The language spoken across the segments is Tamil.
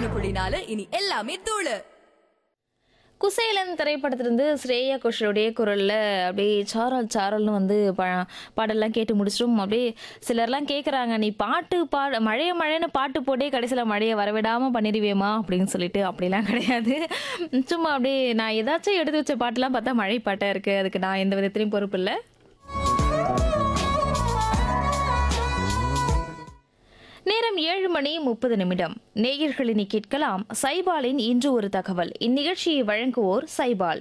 ஒண்ணு புள்ளி நாலு இனி எல்லாமே தூளு குசேலன் திரைப்படத்திலிருந்து ஸ்ரேயா கோஷலுடைய குரலில் அப்படியே சாரல் சாரல்னு வந்து ப பாடல்லாம் கேட்டு முடிச்சிடும் அப்படியே சிலர்லாம் கேட்குறாங்க நீ பாட்டு பாட மழைய மழைன்னு பாட்டு போட்டே கடைசியில் மழையை வரவிடாமல் பண்ணிடுவேமா அப்படின்னு சொல்லிட்டு அப்படிலாம் கிடையாது சும்மா அப்படியே நான் ஏதாச்சும் எடுத்து வச்ச பாட்டுலாம் பார்த்தா மழை பாட்டாக இருக்குது அதுக்கு நான் எந்த விதத்திலையும் பொறுப்பு இல்லை நேரம் ஏழு மணி முப்பது நிமிடம் நேயர்களினி கேட்கலாம் சைபாலின் இன்று ஒரு தகவல் இந்நிகழ்ச்சியை வழங்குவோர் சைபால்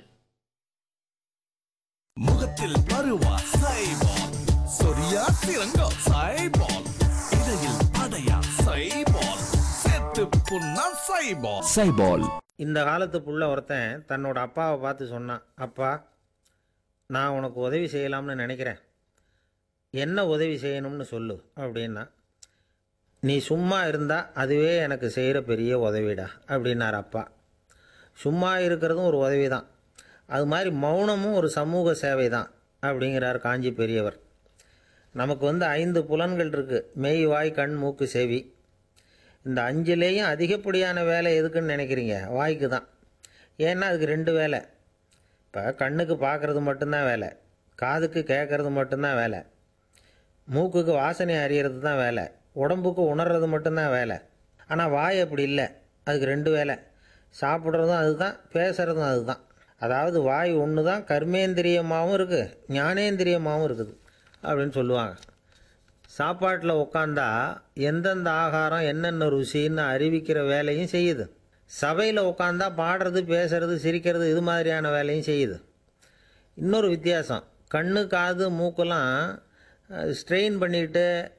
முகத்தில் பருவா சைபால் சொரியா சிறங்கோ சைபால் இடையில் அடையா சைபால் செத்து புண்ணா சைபால் சைபால் இந்த காலத்து புள்ள ஒருத்தன் தன்னோட அப்பாவை பார்த்து சொன்னான் அப்பா நான் உனக்கு உதவி செய்யலாம்னு நினைக்கிறேன் என்ன உதவி செய்யணும்னு சொல்லு அப்படின்னா நீ சும்மா இருந்தால் அதுவே எனக்கு செய்கிற பெரிய உதவிடா அப்படின்னார் அப்பா சும்மா இருக்கிறதும் ஒரு உதவி தான் அது மாதிரி மௌனமும் ஒரு சமூக சேவை தான் அப்படிங்கிறார் காஞ்சி பெரியவர் நமக்கு வந்து ஐந்து புலன்கள் இருக்குது மெய் வாய் கண் மூக்கு செவி இந்த அஞ்சுலேயும் அதிகப்படியான வேலை எதுக்குன்னு நினைக்கிறீங்க வாய்க்கு தான் ஏன்னா அதுக்கு ரெண்டு வேலை இப்போ கண்ணுக்கு பார்க்குறது மட்டும்தான் வேலை காதுக்கு கேட்குறது மட்டும்தான் வேலை மூக்குக்கு வாசனை அறியறது தான் வேலை உடம்புக்கு உணர்றது மட்டும்தான் வேலை ஆனால் வாய் அப்படி இல்லை அதுக்கு ரெண்டு வேலை சாப்பிட்றதும் அதுதான் பேசுகிறதும் அதுதான் அதாவது வாய் ஒன்று தான் கர்மேந்திரியமாகவும் இருக்குது ஞானேந்திரியமாகவும் இருக்குது அப்படின்னு சொல்லுவாங்க சாப்பாட்டில் உட்காந்தா எந்தெந்த ஆகாரம் என்னென்ன ருசின்னு அறிவிக்கிற வேலையும் செய்யுது சபையில் உட்காந்தா பாடுறது பேசுறது சிரிக்கிறது இது மாதிரியான வேலையும் செய்யுது இன்னொரு வித்தியாசம் கண்ணு காது மூக்கெல்லாம் ஸ்ட்ரெயின் பண்ணிக்கிட்டு